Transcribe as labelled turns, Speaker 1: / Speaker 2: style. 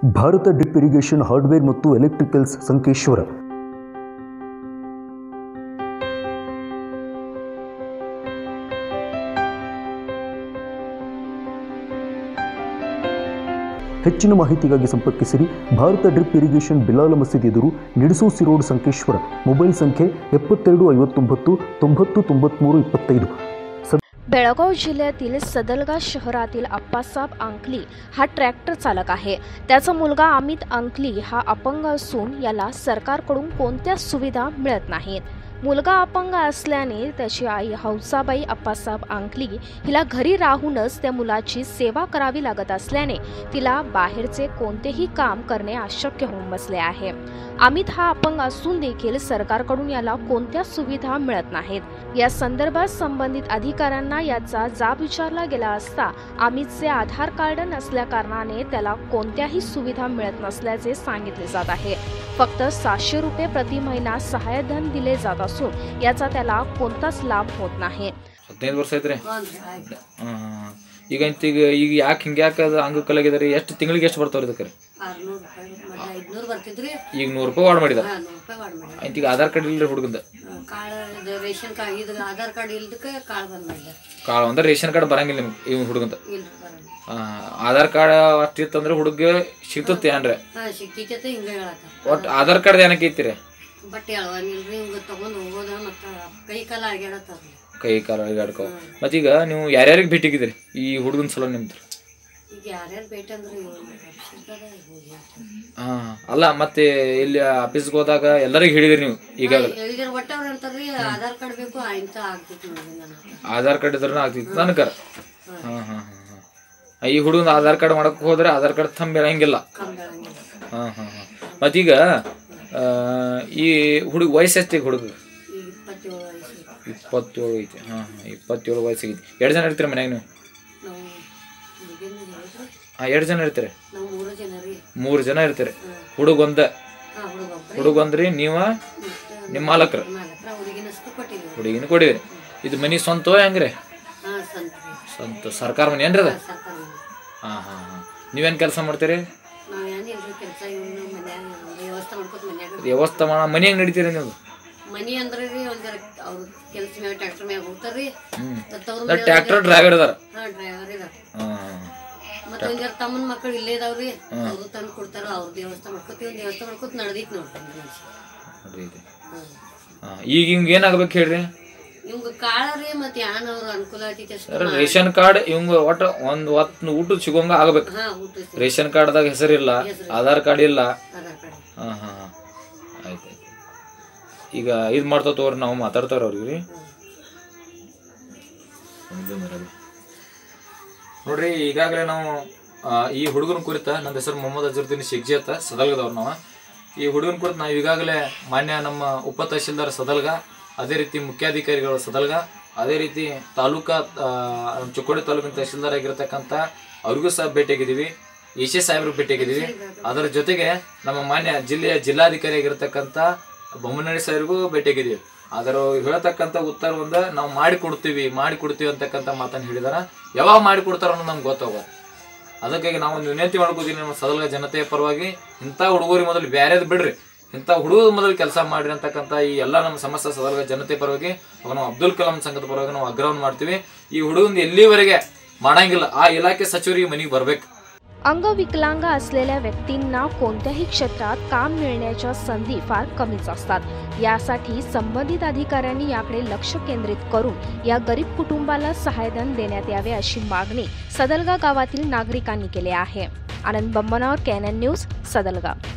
Speaker 1: Bharat drip irrigation hardware ಮತ್ತು electricals Sankeshwar ಹೆಚ್ಚಿನ ಮಾಹಿತಿಗಾಗಿ ಸಂಪರ್ಕಿಸಿರಿ ಭಾರತ ಡ್ರಿಪ್ ಇರಿಗೇಷನ್ ಬಿಲಾಲ ಮಸೀದಿ ಎದುರು ನಿಡಸೂಸಿ ರೋಡ್ ಸಂಕೇಶ್ವರ ಮೊಬೈಲ್ ಸಂಖ್ಯೆ ಎಪ್ಪತ್ತೆರಡು ಐವತ್ತೊಂಬತ್ತು ತೊಂಬತ್ತು ತೊಂಬತ್ತ್ಮೂರು ಇಪ್ಪತ್ತೈದು
Speaker 2: बेळगाव जिल्ह्यातील सदलगा शहरातील आप्पासाहेब अंकली हा ट्रॅक्टर चालक आहे त्याचा मुलगा अमित अंकली हा अपंग असून याला सरकारकडून कोणत्याच सुविधा मिळत नाहीत मुलगा अपंग असल्याने त्याची आई हौसाबाई अप्पासाहेब अंकली हिला घरी राहूनच त्या मुलाची सेवा करावी लागत असल्याने तिला बाहेरचे कोणतेही काम करणे अशक्य होऊन बसले आहे अमित हा अपंग असून देखील सरकारकडून याला कोणत्याच सुविधा मिळत नाहीत या संदर्भात संबंधित अधिकाऱ्यांना याचा जाब विचारला गेला असता अमितचे आधार कार्ड नसल्या कारणाने त्याला कोणत्याही सुविधा मिळत नसल्याचे सांगितले जात आहे फक्त सातशे रुपये प्रति महिना सहायधन दिले जात असून याचा त्याला कोणताच लाभ होत नाही
Speaker 3: ಹದಿನೈದು ವರ್ಷ ಐತ್ರಿ
Speaker 4: ಹ್ಞೂ ಆಯ್ತು
Speaker 3: ಹಾಂ ಈಗ ಅಂತ ಈಗ ಈಗ ಯಾಕೆ ಹಿಂಗೆ ಯಾಕೆ ಅದು ಅಂಗಕ್ಕಲಾಗಿದ್ದಾರೆ ಎಷ್ಟು ತಿಂಗಳಿಗೆ ಎಷ್ಟು ಬರ್ತಾವ್ರಿ ಇದಕ್ಕೆ
Speaker 4: ಆರ್ನೂರು ರೂಪಾಯಿ ಮೊದಲು ಐದುನೂರು ಬರ್ತಿದ್ರಿ
Speaker 3: ಈಗ ನೂರು ರೂಪಾಯಿ ವಾಡ್ ಮಾಡಿದಾರೆ
Speaker 4: ಹಾಂ ನೂರು ರೂಪಾಯಿ ಮಾಡಿ ಮಾಡಿ
Speaker 3: ಆಯ್ತು ಈಗ ಆಧಾರ್ ಕಾರ್ಡ್ ಇಲ್ಲರಿ ಹುಡುಗಂದ
Speaker 4: ಕಾಳು ಇದು ರೇಷನ್ ಕಾರ್ಡ್ ಇದು ಆಧಾರ್ ಕಾರ್ಡ್ ಇಲ್ದಕ್ಕೆ ಕಾಳು ಬಂದ್ ಮಾಡಿಲ್ಲ
Speaker 3: ಕಾಳು ಅಂದ್ರೆ ರೇಷನ್ ಕಾರ್ಡ್ ಬರಂಗಿಲ್ಲ ನಿಮ್ಗೆ ಇವ್ ಹುಡುಗಂದ
Speaker 4: ಇಲ್ಲ ಬರೋಣ
Speaker 3: ಆಧಾರ್ ಕಾರ್ಡ್ ಅಷ್ಟಿತ್ತಂದ್ರೆ ಹುಡುಗ ಸಿಗ್ತತ್ತೆ ಏನ್ರಿ
Speaker 4: ಹಾಂ ಸಿಕ್ಕಿತೈತೆ ಹಿಂಗೆ ಹೇಳತ್ತ
Speaker 3: ಒಟ್ಟು ಆಧಾರ್ ಕಾರ್ಡ್ ಏನಕ್ಕೆ ಐತಿರಿ
Speaker 4: ಬಟ್ ಹೇಳುವಂಗಿಲ್ರಿ ಹಿಂಗೆ ತೊಗೊಂಡು ಹೋಗೋದ ಮತ್ತು ಕೈ ಕಾಲ ಆಗ್ಯಾಡತ್ತಾರ
Speaker 3: ಕೈ ಕಾಲು ಅಳಿಗಾಡ್ಕೊ ಮತ್ತೀಗ ನೀವು ಯಾರ್ಯಾರಿಗೆ ಭೇಟಿಗಿದ್ರಿ ಈ ಹುಡುಗನ ಸಲ ನಿಮ್ದು
Speaker 4: ಈಗ ಯಾರ್ಯಾರು ಭೇಟಿ ಅಂದ್ರೆ ಹೋಗಿ
Speaker 3: ಹಾಂ ಅಲ್ಲ ಮತ್ತೆ ಇಲ್ಲಿ ಆಫೀಸ್ಗೆ ಹೋದಾಗ ಎಲ್ಲರಿಗೆ ಹೇಳಿದಿರಿ ನೀವು ಈಗಾಗಲೇ
Speaker 4: ಹೇಳಿದ್ರೆ ಒಟ್ಟು ಅವ್ರು ಅಂತಾರ್ರಿ ಆಧಾರ್ ಕಾರ್ಡ್ ಬೇಕು ಇಂಥ ಆಗ್ತೈತಿ ನೋಡಿ ನಾನು
Speaker 3: ಆಧಾರ್ ಕಾರ್ಡ್ ಇದ್ರೆ ಆಗ್ತಿತ್ತು ನನಗೆ ಹಾಂ ಹಾಂ ಹಾಂ ಹಾಂ ಈ ಹುಡುಗನ ಆಧಾರ್ ಕಾರ್ಡ್ ಮಾಡಕ್ಕೆ ಹೋದ್ರೆ ಆಧಾರ್ ಕಾರ್ಡ್ ತಂಬ ಇರಂಗಿಲ್ಲ
Speaker 4: ಕಮ್ಮಿ ಆಗಂಗಿಲ್ಲ
Speaker 3: ಹಾಂ ಹಾಂ ಹಾಂ ಮತ್ತೀಗ ಆ, ಈ ಹುಡುಗ ವಯಸ್ಸು ಎಷ್ಟು ಈಗ ಹುಡುಗ
Speaker 4: ಈಗ ಇಪ್ಪತ್ತೇಳು ವಯಸ್ಸು
Speaker 3: ಇಪ್ಪತ್ತೇಳು ಐತಿ ಹಾಂ ಹಾಂ ಇಪ್ಪತ್ತೇಳು ವಯಸ್ಸಿಗೆ ಎರಡು ಜನ ಇರ್ತೀರಿ ಮನ್ಯಾಗ ನೀವು
Speaker 4: ನಾವು ಹುಡುಗಿನ ಹೇಳಿದ್ರು
Speaker 3: ಹಾಂ ಎರಡು ಜನ ಇರ್ತೀರಿ
Speaker 4: ನಾವು ಮೂರು ಜನ ರೀ
Speaker 3: ಮೂರು ಜನ ಇರ್ತೀರಿ ಹುಡುಗ ಒಂದ
Speaker 4: ಹಾಂ ಹುಡುಗ ಒಬ್ಬರೇ
Speaker 3: ಹುಡುಗ ಒಂದ್ರಿ ನೀವು ನಿಮ್ಮ ಮಾಲಕ್ರು
Speaker 4: ಮಾಲಕ್ರ ಹುಡುಗಿನ ಅಷ್ಟು ಕೊಟ್ಟಿದ್ದೀವಿ
Speaker 3: ಹುಡುಗಿನ ಕೊಡಿದ್ರಿ ಇದು ಮನಿ ಸ್ವಂತ ಹೆಂಗ್ರಿ
Speaker 4: ಹಾಂ ಸಂತ
Speaker 3: ಸ್ವಂತ ಸರ್ಕಾರ ಮನೆ ಏನ್ರಿ ಅದ
Speaker 4: ಸರ್ಕಾರ ಮನೆ.
Speaker 3: ಹಾಂ ಹಾಂ ಹಾಂ ನೀವೇನು ಕೆಲಸ ಮಾಡ್ತೀರಿ
Speaker 4: ನಾವು ಏನಿಲ್ರಿ ಕೆಲಸ ಇವನು ಮನ್ಯಾಗ ವ್ಯವಸ್ಥೆ ಮಾಡ್ಕೊತ ಮನ್ಯಾಗ
Speaker 3: ವ್ಯವಸ್ಥೆ ಮಾಡ ಮನೆ ಹೆಂಗೆ ನಡೀತೀರಿ ನೀವು
Speaker 4: ಮನಿ ಅಂದ್ರೆ ರೀ ಒಂದ್ ಅವ್ರ ಕೆಲಸ ಮ್ಯಾಗ ಟ್ರ್ಯಾಕ್ಟರ್ ಮ್ಯಾಗ ಹೋಗ್ತಾರ್ರಿ
Speaker 3: ಹ್ಞೂ
Speaker 4: ಮತ್ತ ಅವ್ರ
Speaker 3: ಟ್ರ್ಯಾಕ್ಟರ್ ಡ್ರೈವರ್ ಅದಾರ
Speaker 4: ಹಾಂ ಡ್ರೈವರ್ ಇದಾರ
Speaker 3: ಹಾಂ
Speaker 4: ಮತ್ತೆ ಒಂದ್ ತಮ್ಮನ ಮಕ್ಕಳು ಇಲ್ಲೇ ಇದಾವ್ರಿ ಅವ್ರು ತಂದು ಕೊಡ್ತಾರ ಅವ್ರ ದೇವಸ್ಥಾನ ಮಾಡ್ಕೊತೀವಿ ಒಂದು ದೇವಸ್ಥಾನ ಮಾಡ್ಕೊತ ನಡ್ದೈತಿ ನೋಡ್ರಿ
Speaker 3: ನೋಡ್ರಿ ಇದು
Speaker 4: ಹಾಂ
Speaker 3: ಹಾಂ ಈಗ ಹಿಂಗೆ ಏನಾಗ್ಬೇಕು ಹೇಳ್ರಿ
Speaker 4: ಇವಂಗ ಕಾಳ ರೀ ಮತ್ತೆ ಯಾನ್ ಅವ್ರ ಅನುಕೂಲ ಆಗ್ತೈತಿ ಅಷ್ಟು
Speaker 3: ಸರ್ ರೇಷನ್ ಕಾರ್ಡ್ ಇವಂಗ ಒಟ್ಟ ಒಂದು ಹೊತ್ತು ಊಟ ಸಿಗೋಂಗ ಆಗ್ಬೇಕು
Speaker 4: ಹಾಂ ಊಟ
Speaker 3: ರೇಷನ್ ಕಾರ್ಡ್ದಾಗ ಹೆಸರಿಲ್ಲ ಆಧಾರ್ ಕಾರ್ಡ್ ಇಲ್ಲ
Speaker 4: ಆಧಾರ್ ಕಾರ್ಡ್
Speaker 3: ಹಾಂ ಹಾಂ ಹಾಂ ಆಯ್ತು ಆಯ್ತು ಈಗ ಇದು ಮಾಡ್ತಾವ ತಗೋರಿ ನಾವು ಮಾತಾಡ್ತಾರ ಅವ್ರಿಗೆ ರೀ ನೋಡ್ರಿ ಈಗಾಗಲೇ ನಾವು ಆ, ಈ ಹುಡುಗನ ಕುರಿತ ನನ್ನ ಹೆಸರು ಮೊಹಮ್ಮದ್ ಅಜರುದ್ದೀನ್ ಶೇಖ್ಜಿ ಅಂತ ಸದಲ್ಗದವ್ರು ನಾವು ಈ ಹುಡುಗನ ಕುರಿತು ನಾವು ಈಗಾಗಲೇ ಮಾನ್ಯ ನಮ್ಮ ಉಪ ತಹಶೀಲ್ದಾರ್ ಸದಲ್ಗ ಅದೇ ರೀತಿ ಮುಖ್ಯಾಧಿಕಾರಿಗಳು ಸದಲ್ಗ ಅದೇ ರೀತಿ ತಾಲೂಕಾ ಆ, ನಮ್ಮ ಚಿಕ್ಕೋಡಿ ತಾಲೂಕಿನ ತಹಶೀಲ್ದಾರ್ ಆಗಿರ್ತಕ್ಕಂಥ ಅವ್ರಿಗೂ ಸಹ ಭೇಟಿಯಾಗಿದ್ದೀವಿ ಈಶೆ ಸಾಹೇಬ್ರಿಗೆ ಭೇಟಿಯಾಗಿದ್ದೀವಿ ಅದರ ಜೊತೆಗೆ ನಮ್ಮ ಮಾನ್ಯ ಜಿಲ್ಲೆಯ ಜಿಲ್ಲಾಧಿಕಾರಿ ಆಗಿರ್ತಕ್ಕಂಥ ಬೊಮ್ಮನಹಳ್ಳಿ ಸಾಹೇಬ್ರಿಗೂ ಭೇಟಿಯಾಗಿದ್ದೀವಿ ಅದರ ಹೇಳ್ತಕ್ಕಂಥ ಉತ್ತರ ಒಂದ ನಾವು ಮಾಡಿ ಕೊಡ್ತೀವಿ ಮಾಡಿ ಕೊಡ್ತೀವಿ ಅಂತಕ್ಕಂಥ ಮಾತನ್ನು ಹೇಳಿದಾರ ಯಾವಾಗ ಮಾಡಿ ಕೊಡ್ತಾರ ಅನ್ನೋದು ನಮ್ಗೆ ಗೊತ್ತಾಗ ಅದಕ್ಕಾಗಿ ನಾವು ಒಂದು ವಿನಂತಿ ಮಾಡ್ಕೋತೀವಿ ನಮ್ಮ ಸದಲ್ಗ ಜನತೆಯ ಪರವಾಗಿ ಇಂಥ ಹುಡುಗರಿಗೆ ಮೊದಲು ಬ್ಯಾರೇದ್ ಬಿಡ್ರಿ ಇಂಥ ಹುಡುಗರ ಮೊದಲು ಕೆಲಸ ಮಾಡ್ರಿ ಅಂತಕ್ಕಂಥ ಈ ಎಲ್ಲ ನಮ್ಮ ಸಮಸ್ತ ಸದಲ್ಗ ಜನತೆ ಪರವಾಗಿ ಅವಾಗ ನಾವು ಅಬ್ದುಲ್ ಕಲಾಂ ಸಂಘದ ಪರವಾಗಿ ನಾವು ಆಗ್ರಹವನ್ನು ಮಾಡ್ತೀವಿ ಈ ಹುಡುಗನ ಎಲ್ಲಿವರೆಗೆ ಮಾಡಂಗಿಲ್ಲ ಆ ಇಲಾಖೆ ಸಚಿವರಿಗೆ ಮನೆಗೆ ಬರ್ಬೇಕು
Speaker 2: अंगविकलांग असलेल्या व्यक्तींना कोणत्याही क्षेत्रात काम मिळण्याच्या संधी फार कमीच असतात यासाठी संबंधित अधिकाऱ्यांनी याकडे लक्ष केंद्रित करून या गरीब कुटुंबाला सहायधन देण्यात यावे अशी मागणी सदलगा गावातील नागरिकांनी केली आहे आनंद बंबनावर कॅनन न्यूज सदलगा